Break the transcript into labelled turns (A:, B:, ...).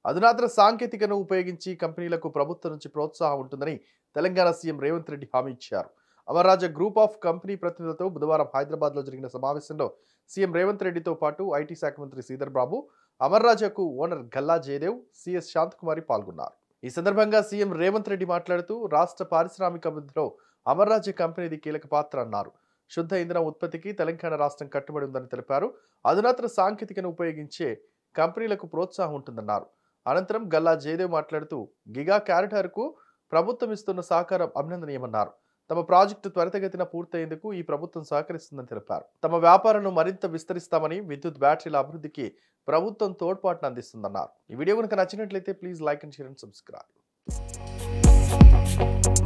A: అధునాతన సాంకేతికను ఉపయోగించి కంపెనీలకు ప్రభుత్వం నుంచి ప్రోత్సాహం ఉంటుందని తెలంగాణ సీఎం రేవంత్ రెడ్డి హామీ ఇచ్చారు అమర్రాజ గ్రూప్ ఆఫ్ కంపెనీ ప్రతినిధులతో బుధవారం హైదరాబాద్లో జరిగిన సమావేశంలో సీఎం రేవంత్ రెడ్డితో పాటు ఐటీ శాఖ మంత్రి శ్రీధర్ బాబు అమర్రాజాకు ఓనర్ గల్లా జయదేవ్ సిఎస్ శాంతకుమారి పాల్గొన్నారు ఈ సందర్భంగా సీఎం రేవంత్ రెడ్డి మాట్లాడుతూ రాష్ట్ర పారిశ్రామిక అభివృద్ధిలో అమర్రాజ్య కంపెనీది కీలక పాత్ర అన్నారు శుద్ధ ఇంధన ఉత్పత్తికి తెలంగాణ రాష్ట్రం కట్టుబడి ఉందని తెలిపారు అధునాతన సాంకేతికను ఉపయోగించే కంపెనీలకు ప్రోత్సాహం ఉంటుందన్నారు అనంతరం గల్లా జయదేవ్ మాట్లాడుతూ గిగా క్యారిటార్కు ప్రభుత్వం ఇస్తున్న సహకారం అభినందనీయమన్నారు తమ ప్రాజెక్టు త్వరితగతిన పూర్తయ్యేందుకు ఈ ప్రభుత్వం సహకరిస్తుందని తెలిపారు తమ వ్యాపారాలను మరింత విస్తరిస్తామని విద్యుత్ బ్యాటరీల అభివృద్ధికి ప్రభుత్వం తోడ్పాటును అందిస్తుందన్నారు ఈ వీడియో కనుక నచ్చినట్లయితే please like and share and subscribe